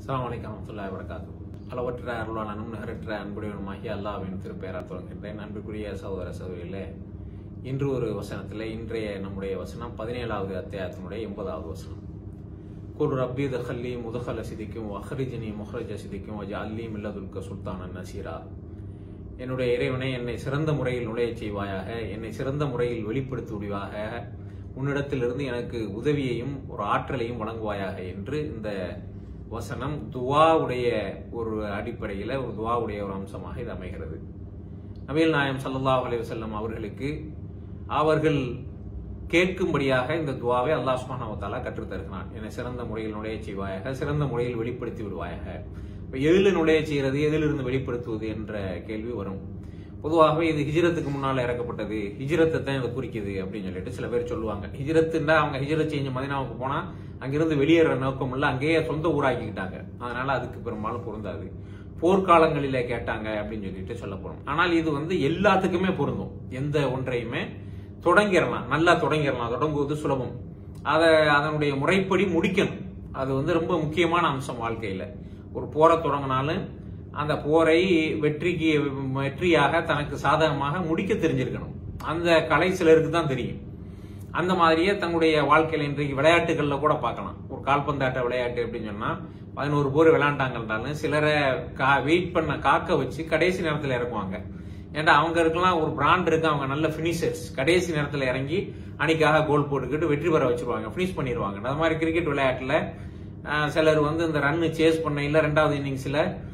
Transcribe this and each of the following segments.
அஸ்ஸலாமு அலைக்கும் வரமத்துல்லாஹி வரகாத்து அளவற்ற அருளாளனும் நிகரற்ற அன்புடையவனுமாகிய அல்லாஹ்வின் திருப்பெயரால் தொடங்குகின்றேன் அன்புக்குரிய சகோதர சகோதரிகளே இன்று ஒரு வசனத்தில் இன்றைய நம்முடைய வசனம் பதினேழாவது அத்தியாயத்தினுடைய எண்பதாவது வசனம் குர் ரப்பி தஹல்லி முதஹல சிதிக்கும் அஹ்ரிஜினி முஹ்ரஜ சிதிக்கும் வஜ அல்லி மில்லதுல்க சுல்தானன் நசீரா என்னுடைய இறைவனை என்னை சிறந்த முறையில் நுழையச் செய்வாயாக என்னை சிறந்த முறையில் வெளிப்படுத்தி விடுவாக உன்னிடத்திலிருந்து எனக்கு உதவியையும் ஒரு ஆற்றலையும் வழங்குவாயாக என்று இந்த வசனம் துவாவுடைய ஒரு அடிப்படையில் ஒரு துவாவுடைய ஒரு அம்சமாக இது அமைகிறது நபிகள் நாயம் ஸல்லல்லாஹு அலைஹி வஸல்லம் அவர்களுக்கு அவர்கள் கேட்கும்படியாக இந்த துவாவை அல்லாஹ் சுப்ஹானஹு வ தஆலா கற்றுத் தருகிறான் என்னை சிறந்த முறையில் நுழையச் செய்வாயாக சிறந்த முறையில் வெளிப்படுத்தி விடுவாயாக இப்ப எதில் நுழைய செய்யறது எதிலிருந்து வெளிப்படுத்துவது என்ற கேள்வி வரும் பொதுவாகவே இது ஹிஜ்ரத்துக்கு முன்னால் இறக்கப்பட்டது ஹிஜ்ரத்தை தான் இதை குறிக்குது அப்படின்னு சொல்லிட்டு சில பேர் சொல்லுவாங்க ஹிஜ்ரத்துன்னா அவங்க ஹிஜ்ரத் செஞ்சு மதினாவுக்கு போனா அங்கிருந்து வெளியேற நோக்கம் இல்ல அங்கேயே சொந்த ஊராக்கிக்கிட்டாங்க அதனால அதுக்கு பெரும்பாலும் பொருந்தாது போர்க்காலங்களிலே கேட்டாங்க அப்படின்னு சொல்லிட்டு சொல்ல போறோம் ஆனால் இது வந்து எல்லாத்துக்குமே பொருந்தும் எந்த ஒன்றையுமே தொடங்கிடலாம் நல்லா தொடங்கிடலாம் தொடங்குவது சுலபம் அதை அதனுடைய முறைப்படி முடிக்கணும் அது வந்து ரொம்ப முக்கியமான அம்சம் வாழ்க்கையில ஒரு போரை தொடங்கினாலும் அந்த போரை வெற்றிக்கு வெற்றியாக தனக்கு சாதகமாக முடிக்க தெரிஞ்சிருக்கணும் அந்த கலை சிலருக்கு தான் தெரியும் அந்த மாதிரியே தன்னுடைய வாழ்க்கையில இன்றைக்கு விளையாட்டுகள்ல கூட பார்க்கலாம் ஒரு கால்பந்தாட்ட விளையாட்டு அப்படின்னு சொன்னா பதினோரு பேர் விளையாண்டாங்கன்றாலும் சிலரை கா வெயிட் பண்ண காக்க வச்சு கடைசி நேரத்தில் இறக்குவாங்க ஏன்டா அவங்க இருக்கலாம் ஒரு பிராண்ட் இருக்கு அவங்க நல்ல பினிஷர்ஸ் கடைசி நேரத்தில் இறங்கி அணிக்காக கோல் போட்டுக்கிட்டு வெற்றி பெற வச்சிருவாங்க பினிஷ் பண்ணிடுவாங்க அது மாதிரி கிரிக்கெட் விளையாட்டுல ஆஹ், சிலர் வந்து இந்த ரன் சேஸ் பண்ண இல்ல ரெண்டாவது இன்னிங்ஸ்ல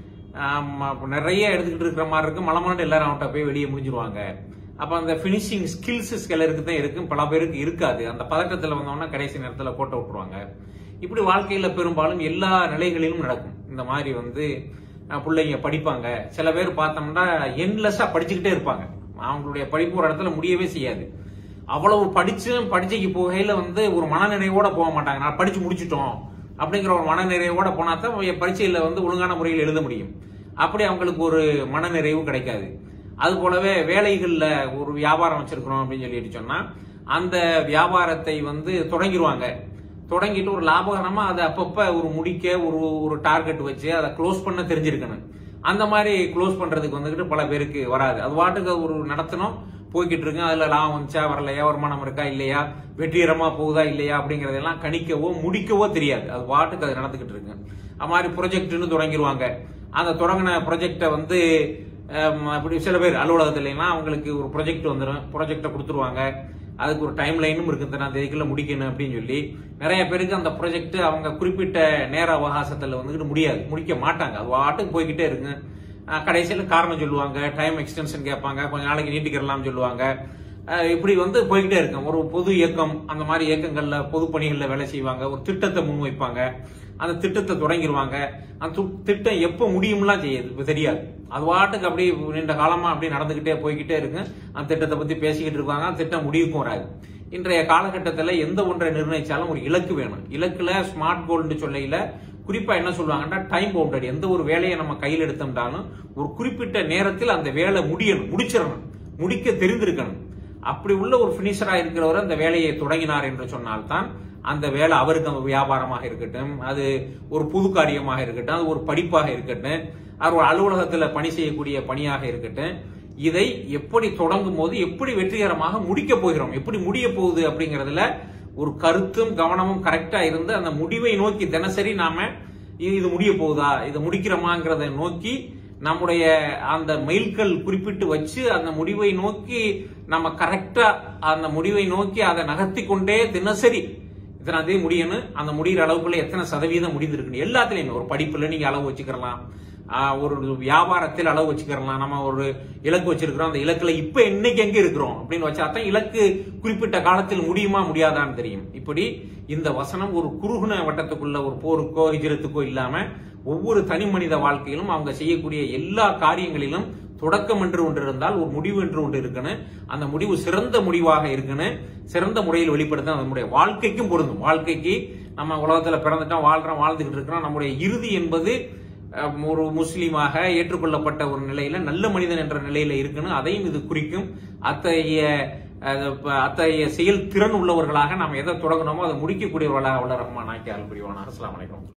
நிறைய எடுத்துக்கிட்டு இருக்கிற மாதிரி இருக்கு மலமாண்டு எல்லாரும் அவன்கிட்ட போய் வெளியே முடிஞ்சிருவாங்க அப்ப அந்த பினிஷிங் ஸ்கில்ஸ் சிலருக்கு தான் இருக்கும் பல பேருக்கு இருக்காது அந்த பதட்டத்துல வந்தோம்னா கடைசி நேரத்துல கோட்டை விட்டுருவாங்க இப்படி வாழ்க்கையில பெரும்பாலும் எல்லா நிலைகளிலும் நடக்கும் இந்த மாதிரி வந்து அஹ், பிள்ளைங்க படிப்பாங்க சில பேர் பார்த்தோம்னா என்லெஸ்ஸா படிச்சுக்கிட்டே இருப்பாங்க அவங்களுடைய படிப்பு ஒரு இடத்துல முடியவே செய்யாது அவ்வளவு படிச்சும் பரீட்சைக்கு போகையில வந்து ஒரு மனநிறைவோட போக மாட்டாங்க நான் படிச்சு முடிச்சிட்டோம் அப்படிங்கிற ஒரு மனநிறைவோட போனா தான் பரீட்சையில வந்து ஒழுங்கான முறையில் எழுத முடியும் அப்படி அவங்களுக்கு ஒரு மனநிறைவு கிடைக்காது அது போலவே வேலைகள்ல ஒரு வியாபாரம் வச்சிருக்கிறோம் அப்படின்னு சொல்லிட்டு சொன்னா அந்த வியாபாரத்தை வந்து தொடங்கிடுவாங்க தொடங்கிட்டு ஒரு லாபகரமா அதை அப்பப்ப ஒரு முடிக்க ஒரு ஒரு டார்கெட் வச்சு அதை க்ளோஸ் பண்ண தெரிஞ்சிருக்கணும் அந்த மாதிரி க்ளோஸ் பண்றதுக்கு வந்துகிட்டு பல பேருக்கு வராது அது பாட்டுக்கு ஒரு நடத்தணும் போய்கிட்டு இருக்கு அதுல லாபம் வந்துச்சா வரலையா வருமானம் இருக்கா இல்லையா வெற்றிகரமா போகுதா இல்லையா அப்படிங்கறதெல்லாம் கணிக்கவோ முடிக்கவோ தெரியாது அது பாட்டுக்கு அது நடந்துகிட்டு இருக்கு அது மாதிரி ப்ரொஜெக்ட்னு தொடங்கிடுவாங்க அந்த தொடங்கின ப்ரொஜெக்டை வந்து ஹம், அப்படி சில பேர் அலுவலகத்துலாம் அவங்களுக்கு ஒரு ப்ரொஜெக்ட் வந்துடும் ப்ரொஜெக்டை கொடுத்துருவாங்க அதுக்கு ஒரு டைம் லைனும் இருக்கு நான் தேதிக்குள்ள முடிக்கணும் அப்படின்னு சொல்லி நிறைய பேருக்கு அந்த ப்ரொஜெக்ட் அவங்க குறிப்பிட்ட நேர அவகாசத்துல வந்துகிட்டு முடியாது முடிக்க மாட்டாங்க அது பாட்டுக்கு போய்கிட்டே இருக்கு அஹ் கடைசியில் காரணம் சொல்லுவாங்க டைம் எக்ஸ்டென்ஷன் கேட்பாங்க கொஞ்ச நாளைக்கு நீட்டிக்கிறலாம் சொல்லுவாங்க அஹ் இப்படி வந்து போய்கிட்டே இருக்கும் ஒரு பொது இயக்கம் அந்த மாதிரி இயக்கங்கள்ல பொது பணிகள்ல வேலை செய்வாங்க ஒரு திட்டத்தை முன்வைப்பாங்க அந்த திட்டத்தை தொடங்கிடுவாங்க அந்த து- திட்டம் எப்போ முடியும்லாம் செய்யுது இப்ப தெரியாது அது பாட்டுக்கு அப்படியே நீண்ட காலமா அப்படியே நடந்துகிட்டே போய்கிட்டே இருக்கு அந்த திட்டத்தை பத்தி பேசிக்கிட்டு இருப்பாங்க அந்த திட்டம் முடிவுக்கும் வராது இன்றைய காலகட்டத்தில் எந்த ஒன்றை நிர்ணயிச்சாலும் ஒரு இலக்கு வேணும் இலக்குல ஸ்மார்ட் கோல்னு சொல்லையில குறிப்பா என்ன சொல்லுவாங்கன்னா டைம் பவுண்டட் எந்த ஒரு வேலையை நம்ம கையில் எடுத்தோம்னாலும் ஒரு குறிப்பிட்ட நேரத்தில் அந்த வேலை முடியணும் முடிச்சிடணும் முடிக்க தெரிந்திருக்கணும் அப்படி உள்ள ஒரு பினிஷரா இருக்கிறவர் அந்த வேலையை தொடங்கினார் என்று சொன்னால்தான் அந்த வேலை அவருக்கு அந்த வியாபாரமாக இருக்கட்டும் அது ஒரு புது காரியமாக இருக்கட்டும் அது ஒரு படிப்பாக இருக்கட்டும் அது ஒரு அலுவலகத்துல பணி செய்யக்கூடிய பணியாக இருக்கட்டும் இதை எப்படி தொடங்கும் போது எப்படி வெற்றிகரமாக முடிக்க போகிறோம் எப்படி முடிய போகுது அப்படிங்கறதுல ஒரு கருத்தும் கவனமும் கரெக்டா இருந்து அந்த முடிவை நோக்கி தினசரி நாம இது இது முடிய போகுதா இதை முடிக்கிறோமாங்கிறத நோக்கி நம்முடைய அந்த மைல்கல் குறிப்பிட்டு வச்சு அந்த முடிவை நோக்கி நம்ம கரெக்டா அந்த முடிவை நோக்கி அதை நகர்த்தி கொண்டே தினசரி இத்தனாம் தேதி முடியணும் அந்த முடிகிற அளவுக்குள்ள எத்தனை சதவீதம் முடிந்திருக்குன்னு எல்லாத்துலயுமே ஒரு படிப்புல நீங்க அளவு வச்சுக்கிறலாம் ஆஹ் ஒரு வியாபாரத்தில் அளவு வச்சுக்கிறலாம் நம்ம ஒரு இலக்கு வச்சிருக்கிறோம் அந்த இலக்குல இப்ப இன்னைக்கு எங்க இருக்கிறோம் அப்படின்னு வச்சா தான் இலக்கு குறிப்பிட்ட காலத்தில் முடியுமா முடியாதான்னு தெரியும் இப்படி இந்த வசனம் ஒரு குறுகுன வட்டத்துக்குள்ள ஒரு போருக்கோ ஹிஜரத்துக்கோ இல்லாம ஒவ்வொரு தனி மனித வாழ்க்கையிலும் அவங்க செய்யக்கூடிய எல்லா காரியங்களிலும் தொடக்கம் என்று ஒன்று இருந்தால் ஒரு முடிவு என்று ஒன்று இருக்கணும் அந்த முடிவு சிறந்த முடிவாக இருக்கணும் சிறந்த முறையில் வெளிப்படுத்த நம்முடைய வாழ்க்கைக்கும் பொருந்தும் வாழ்க்கைக்கு நம்ம உலகத்துல பிறந்துட்டோம் வாழ்றோம் வாழ்ந்துகிட்டு இருக்கிறோம் நம்முடைய இறுதி என்பது அஹ், ஒரு முஸ்லீமாக ஏற்றுக்கொள்ளப்பட்ட ஒரு நிலையில நல்ல மனிதன் என்ற நிலையில இருக்கணும் அதையும் இது குறிக்கும் அத்தகைய அஹ், அத்தகைய செயல் திறன் உள்ளவர்களாக நாம் எதை தொடங்கணுமோ அதை முடிக்கக்கூடியவர்களாக வளரமா நாக்கி அல் புரிவான அஸ்லாம் வலைக்கம்